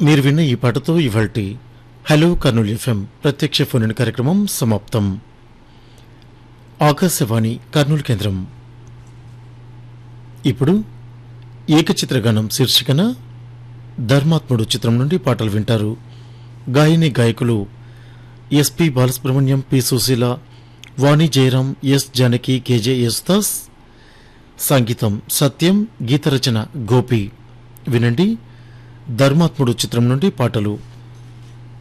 మీరు విన్న ఈ పాటతో ఇవాల్టి హలో కర్నూలు ఎఫ్ఎం ప్రత్యక్ష ఫోన్ కార్యక్రమం సమాప్తం ఆకాశవాణి కర్నూలు కేంద్రం ఇప్పుడు ఏకచిత్రగానం శీర్షికన ధర్మాత్ముడు చిత్రం నుండి పాటలు వింటారు గాయని గాయకులు SP Balasubrahmanyam P Susheela Vani Jayaram S Janaki KJ Yesudas సంగీతం సత్యం గీతరచన గోపి వినండి ధర్మాత్ముడు చిత్రం నుండి పాటలు